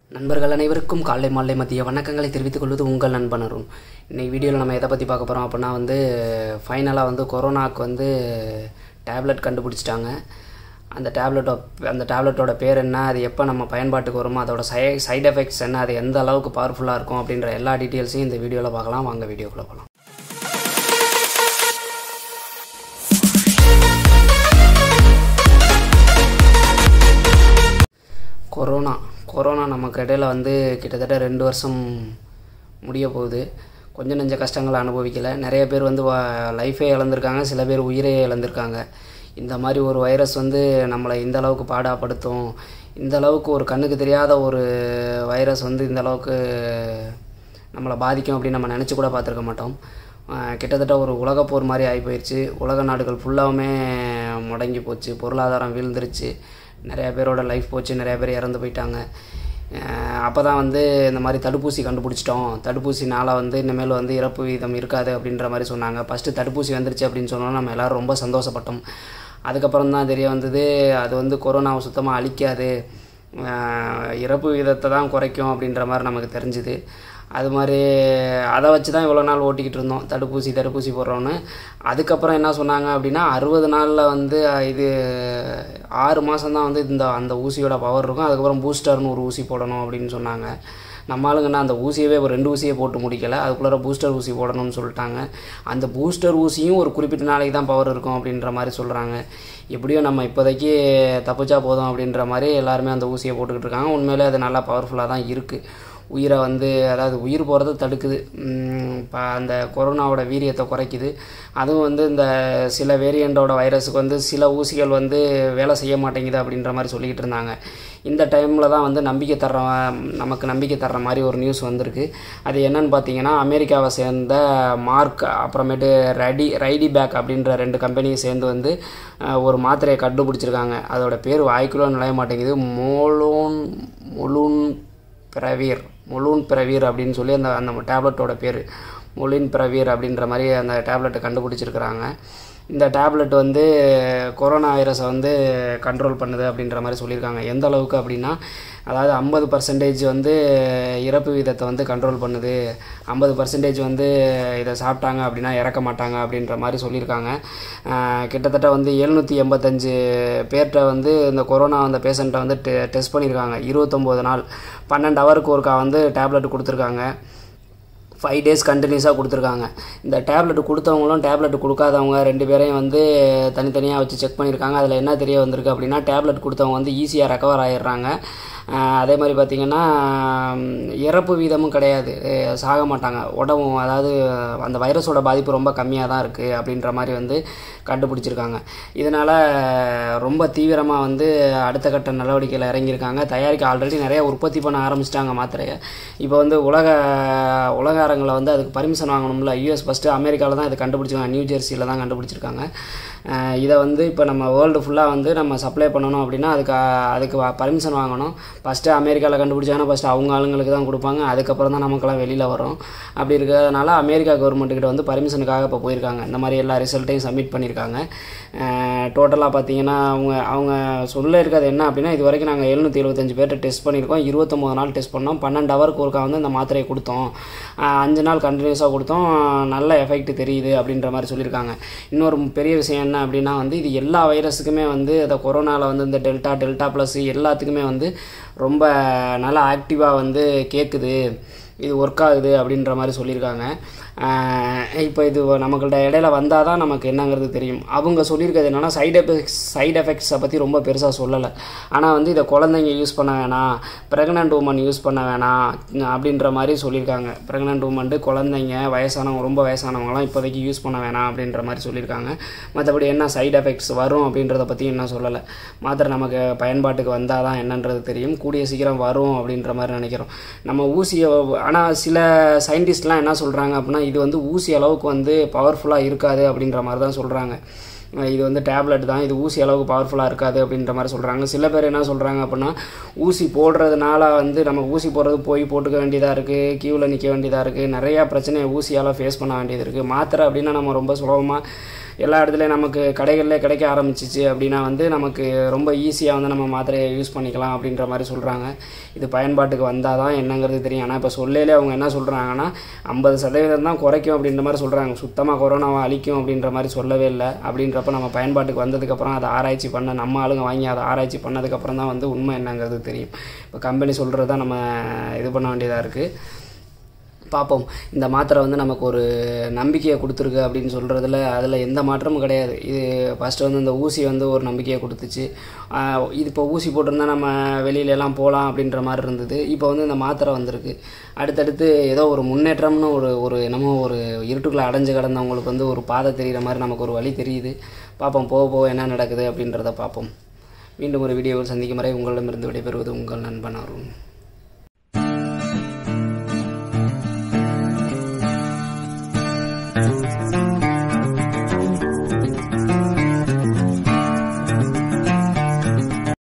நண்பர்கள் அனைவருக்கும் காலை மாலை மதிய வணக்கங்களை தெரிவித்துக் கொள்வது உங்கள் நண்பன் அருண் இன்னைக்கு வீடியோவில் நம்ம எதை பற்றி பார்க்க போகிறோம் அப்படின்னா வந்து ஃபைனலாக வந்து கொரோனாவுக்கு வந்து டேப்லெட் கண்டுபிடிச்சிட்டாங்க அந்த டேப்லெட்டோ அந்த டேப்லெட்டோட பேர் என்ன அது எப்போ நம்ம பயன்பாட்டுக்கு வருமோ அதோட சை சைடு எஃபெக்ட்ஸ் என்ன அது எந்த அளவுக்கு பவர்ஃபுல்லாக இருக்கும் அப்படின்ற எல்லா டீட்டெயில்ஸையும் இந்த வீடியோவில் பார்க்கலாம் வாங்க வீடியோக்குள்ளே போகலாம் கொரோனா கொரோனா நமக்கு இடையில் வந்து கிட்டத்தட்ட ரெண்டு வருஷம் முடிய போகுது கொஞ்சம் நெஞ்ச கஷ்டங்களை அனுபவிக்கல நிறைய பேர் வந்து லைஃபே இழந்திருக்காங்க சில பேர் உயிரே இழந்திருக்காங்க இந்த மாதிரி ஒரு வைரஸ் வந்து நம்மளை இந்த அளவுக்கு பாடாப்படுத்தும் இந்த அளவுக்கு ஒரு கண்ணுக்கு தெரியாத ஒரு வைரஸ் வந்து இந்த அளவுக்கு நம்மளை பாதிக்கும் அப்படின்னு நம்ம நினச்சி கூட பார்த்துருக்க மாட்டோம் அஹ் கிட்டத்தட்ட ஒரு உலகப்போர் மாதிரி ஆகி போயிடுச்சு உலக நாடுகள் ஃபுல்லாவுமே முடங்கி போச்சு பொருளாதாரம் வீழ்ந்துருச்சு நிறையா பேரோட லைஃப் போச்சு நிறையா பேர் இறந்து போயிட்டாங்க அப்போ தான் வந்து இந்த மாதிரி தடுப்பூசி கண்டுபிடிச்சிட்டோம் தடுப்பூசினால் வந்து இனிமேல் வந்து இறப்பு வீதம் இருக்காது அப்படின்ற மாதிரி சொன்னாங்க ஃபஸ்ட்டு தடுப்பூசி வந்துருச்சு அப்படின்னு சொன்னோம் நம்ம எல்லோரும் ரொம்ப சந்தோஷப்பட்டோம் அதுக்கப்புறம் தான் தெரிய வந்தது அது வந்து கொரோனாவை சுத்தமாக அழிக்காது அஹ் இறப்பு விகிதத்தை தான் குறைக்கும் அப்படின்ற மாதிரி நமக்கு தெரிஞ்சுது அது மாதிரி அதை வச்சு தான் இவ்வளோ நாள் ஓட்டிக்கிட்டு இருந்தோம் தடுப்பூசி தடுப்பூசி போடுறோன்னு அதுக்கப்புறம் என்ன சொன்னாங்க அப்படின்னா அறுபது நாளில் வந்து இது ஆறு மாதம் தான் வந்து இந்த அந்த ஊசியோட பவர் இருக்கும் அதுக்கப்புறம் பூஸ்டர்னு ஒரு ஊசி போடணும் அப்படின்னு சொன்னாங்க நம்ம ஆளுங்கன்னா அந்த ஊசியவே ஒரு ரெண்டு ஊசியை போட்டு முடிக்கலை அதுக்குள்ளார பூஸ்டர் ஊசி போடணும்னு சொல்லிட்டாங்க அந்த பூஸ்டர் ஊசியும் ஒரு குறிப்பிட்ட நாளைக்கு தான் பவர் இருக்கும் அப்படின்ற மாதிரி சொல்கிறாங்க எப்படியோ நம்ம இப்போதைக்கு தப்பிச்சா போதும் அப்படின்ற மாதிரி எல்லாருமே அந்த ஊசியை போட்டுக்கிட்டு இருக்காங்க உண்மையிலே அது நல்லா பவர்ஃபுல்லாக தான் இருக்குது உயிரை வந்து அதாவது உயிர் போகிறத தடுக்குது இப்போ அந்த கொரோனாவோட வீரியத்தை குறைக்குது அதுவும் வந்து இந்த சில வேரியண்டோட வைரஸுக்கு வந்து சில ஊசிகள் வந்து வேலை செய்ய மாட்டேங்குது அப்படின்ற மாதிரி சொல்லிக்கிட்டு இருந்தாங்க இந்த டைமில் தான் வந்து நம்பிக்கை தர்ற நமக்கு நம்பிக்கை தர்ற மாதிரி ஒரு நியூஸ் வந்திருக்கு அது என்னன்னு பார்த்தீங்கன்னா அமெரிக்காவை சேர்ந்த மார்க் அப்புறமேட்டு ரெடி ரைடி பேக் அப்படின்ற ரெண்டு கம்பெனியை சேர்ந்து வந்து ஒரு மாத்திரையை கண்டுபிடிச்சிருக்காங்க அதோட பேர் வாய்க்குள்ள நுழைய மாட்டேங்குது மோலோன் மொலூன் பிரவீர் முலூன் பிரவீர் அப்படின்னு சொல்லி அந்த அந்த டேப்லெட்டோட பேர் முலின் பிரவீர் அப்படின்ற மாதிரி அந்த டேப்லெட்டை கண்டுபிடிச்சிருக்கிறாங்க இந்த டேப்லெட் வந்து கொரோனா வைரஸை வந்து கண்ட்ரோல் பண்ணுது அப்படின்ற மாதிரி சொல்லியிருக்காங்க எந்த அளவுக்கு அப்படின்னா அதாவது ஐம்பது பர்சன்டேஜ் வந்து இறப்பு வீதத்தை வந்து கண்ட்ரோல் பண்ணுது ஐம்பது பர்சன்டேஜ் வந்து இதை சாப்பிட்டாங்க அப்படின்னா இறக்க மாட்டாங்க அப்படின்ற மாதிரி சொல்லியிருக்காங்க கிட்டத்தட்ட வந்து எழுநூற்றி எண்பத்தஞ்சு பேர்கிட்ட வந்து இந்த கொரோனா அந்த பேஷண்ட்டை வந்து டெ டெஸ்ட் பண்ணியிருக்காங்க இருபத்தொம்போது நாள் பன்னெண்டு ஹவருக்கு ஒருக்கா வந்து டேப்லெட் கொடுத்துருக்காங்க ஃபைவ் டேஸ் கண்டினியூஸாக கொடுத்துருக்காங்க இந்த டேப்லெட் கொடுத்தவங்களும் டேப்லெட் கொடுக்காதவங்க ரெண்டு பேரையும் வந்து தனித்தனியாக வச்சு செக் பண்ணியிருக்காங்க அதில் என்ன தெரிய வந்திருக்கு அப்படின்னா டேப்லெட் கொடுத்தவங்க வந்து ஈஸியாக ரெக்கவர் ஆகிடுறாங்க அதே மாதிரி பார்த்திங்கன்னா இறப்பு வீதமும் கிடையாது சாக மாட்டாங்க உடம்பும் அதாவது அந்த வைரஸோட பாதிப்பு ரொம்ப கம்மியாக தான் இருக்குது அப்படின்ற மாதிரி வந்து கண்டுபிடிச்சிருக்காங்க இதனால் ரொம்ப தீவிரமாக வந்து அடுத்த கட்ட நடவடிக்கையில் இறங்கியிருக்காங்க தயாரிக்க ஆல்ரெடி நிறைய உற்பத்தி பண்ண ஆரம்பிச்சிட்டாங்க மாத்திரையை இப்போ வந்து உலக உலக அரங்கில் வந்து அதுக்கு பர்மிஷன் வாங்கணும்ல யூஎஸ் ஃபஸ்ட்டு அமெரிக்காவில் தான் இது கண்டுபிடிச்சிருக்காங்க நியூ ஜெர்சியில் தான் கண்டுபிடிச்சிருக்காங்க இதை வந்து இப்போ நம்ம வேர்ல்டு ஃபுல்லாக வந்து நம்ம சப்ளை பண்ணணும் அப்படின்னா அதுக்கு அதுக்கு பர்மிஷன் வாங்கணும் ஃபஸ்ட்டு அமெரிக்காவில் கண்டுபிடிச்சாங்கன்னா ஃபஸ்ட்டு அவங்க ஆளுங்களுக்கு தான் கொடுப்பாங்க அதுக்கப்புறம் தான் நமக்கெல்லாம் வெளியில் வரும் அப்படி இருக்கிறதுனால அமெரிக்கா கவர்மெண்ட்டுக்கிட்ட வந்து பர்மிஷனுக்காக இப்போ போயிருக்காங்க இந்த மாதிரி எல்லா ரிசல்ட்டையும் சப்மிட் பண்ணியிருக்காங்க டோட்டலாக பார்த்தீங்கன்னா அவங்க அவங்க சொல்ல இருக்கிறது என்ன அப்படின்னா இது வரைக்கும் நாங்கள் எழுநூற்றி எழுபத்தஞ்சு பேர்கிட்ட டெஸ்ட் பண்ணியிருக்கோம் இருபத்தொம்போது நாள் டெஸ்ட் பண்ணோம் பன்னெண்டு ஹவருக்கு ஒருக்கா வந்து இந்த மாத்திரையை கொடுத்தோம் அஞ்சு நாள் கண்டினியூஸாக கொடுத்தோம் நல்ல எஃபெக்ட் தெரியுது அப்படின்ற மாதிரி சொல்லியிருக்காங்க இன்னொரு பெரிய விஷயம் என்ன அப்படின்னா வந்து இது எல்லா வைரஸுக்குமே வந்து இந்த கொரோனாவில் வந்து இந்த டெல்டா டெல்டா ப்ளஸ் எல்லாத்துக்குமே வந்து ரொம்ப நல்லா ஆக்டிவாக வந்து கேட்குது இது ஒர்க் ஆகுது அப்படின்ற மாதிரி சொல்லியிருக்காங்க இப்போ இது நமக்கிட்ட இடையில வந்தால் தான் நமக்கு என்னங்கிறது தெரியும் அவங்க சொல்லியிருக்கிறது என்னென்னா சைடு எஃபெக்ட்ஸ் சைடு எஃபெக்ட்ஸை பற்றி ரொம்ப பெருசாக சொல்லலை ஆனால் வந்து இதை குழந்தைங்க யூஸ் பண்ண வேணாம் ப்ரெக்னென்ட் உமன் யூஸ் பண்ண வேணாம் அப்படின்ற மாதிரி சொல்லியிருக்காங்க ப்ரெக்னென்ட் உமன்ட்டு குழந்தைங்க வயசானவங்க ரொம்ப வயசானவங்களாம் இப்போதைக்கு யூஸ் பண்ண வேணாம் அப்படின்ற மாதிரி சொல்லியிருக்காங்க மற்றபடி என்ன சைடு எஃபெக்ட்ஸ் வரும் அப்படின்றத பற்றி என்ன சொல்லலை மாத்திரை நமக்கு பயன்பாட்டுக்கு வந்தால் தான் என்னன்றது தெரியும் கூடிய சீக்கிரம் வரும் அப்படின்ற மாதிரி நினைக்கிறோம் நம்ம ஊசியை ஆனால் சில சயின்டிஸ்ட்லாம் என்ன சொல்கிறாங்க அப்படின்னா இது வந்து ஊசி அளவுக்கு வந்து பவர்ஃபுல்லாக இருக்காது அப்படின்ற மாதிரி தான் சொல்கிறாங்க இது வந்து டேப்லெட் தான் இது ஊசி அளவுக்கு பவர்ஃபுல்லாக இருக்காது அப்படின்ற மாதிரி சொல்கிறாங்க சில பேர் என்ன சொல்கிறாங்க அப்படின்னா ஊசி போடுறதுனால வந்து நம்ம ஊசி போடுறது போய் போட்டுக்க வேண்டியதாக இருக்குது க்யூவில் நிற்க வேண்டியதாக இருக்குது நிறையா பிரச்சனையை ஊசியால் ஃபேஸ் பண்ண வேண்டியது இருக்குது மாத்திரை அப்படின்னா நம்ம ரொம்ப சுலபமாக எல்லா இடத்துலையும் நமக்கு கடைகளில் கிடைக்க ஆரம்பிச்சிச்சு அப்படின்னா வந்து நமக்கு ரொம்ப ஈஸியாக வந்து நம்ம மாத்திரையை யூஸ் பண்ணிக்கலாம் அப்படின்ற மாதிரி சொல்கிறாங்க இது பயன்பாட்டுக்கு வந்தால் தான் என்னங்கிறது தெரியும் ஆனால் இப்போ சொல்லையிலே அவங்க என்ன சொல்கிறாங்கன்னா ஐம்பது சதவீதம் தான் குறைக்கும் அப்படின்ற மாதிரி சொல்கிறாங்க சுத்தமாக கொரோனாவை அழிக்கும் அப்படின்ற மாதிரி சொல்லவே இல்லை அப்படின்றப்ப நம்ம பயன்பாட்டுக்கு வந்ததுக்கப்புறம் அதை ஆராய்ச்சி பண்ண நம்ம ஆளுங்க வாங்கி அதை ஆராய்ச்சி பண்ணதுக்கப்புறம் தான் வந்து உண்மை என்னங்கிறது தெரியும் இப்போ கம்பெனி சொல்கிறது தான் நம்ம இது பண்ண வேண்டியதாக இருக்குது பார்ப்போம் இந்த மாத்திரை வந்து நமக்கு ஒரு நம்பிக்கையை கொடுத்துருக்கு அப்படின்னு சொல்கிறதுல அதில் எந்த மாற்றமும் கிடையாது இது ஃபஸ்ட்டு வந்து இந்த ஊசி வந்து ஒரு நம்பிக்கையை கொடுத்துச்சு ஆஹ் இது இப்போ ஊசி போட்டிருந்தா நம்ம வெளியில எல்லாம் போகலாம் அப்படின்ற மாதிரி இருந்தது இப்போ வந்து இந்த மாத்திரை வந்திருக்கு அடுத்தடுத்து ஏதோ ஒரு முன்னேற்றம்னு ஒரு ஒரு என்னமோ ஒரு இருட்டுக்குள்ளே அடைஞ்சு கிடந்தவங்களுக்கு வந்து ஒரு பாதை தெரிகிற மாதிரி நமக்கு ஒரு வழி தெரியுது பார்ப்போம் போக போக என்ன நடக்குது அப்படின்றத பார்ப்போம் மீண்டும் ஒரு வீடியோவில் சந்திக்கும் வரை உங்களிடமிருந்து விடைபெறுவது உங்கள் நண்பன் அருண்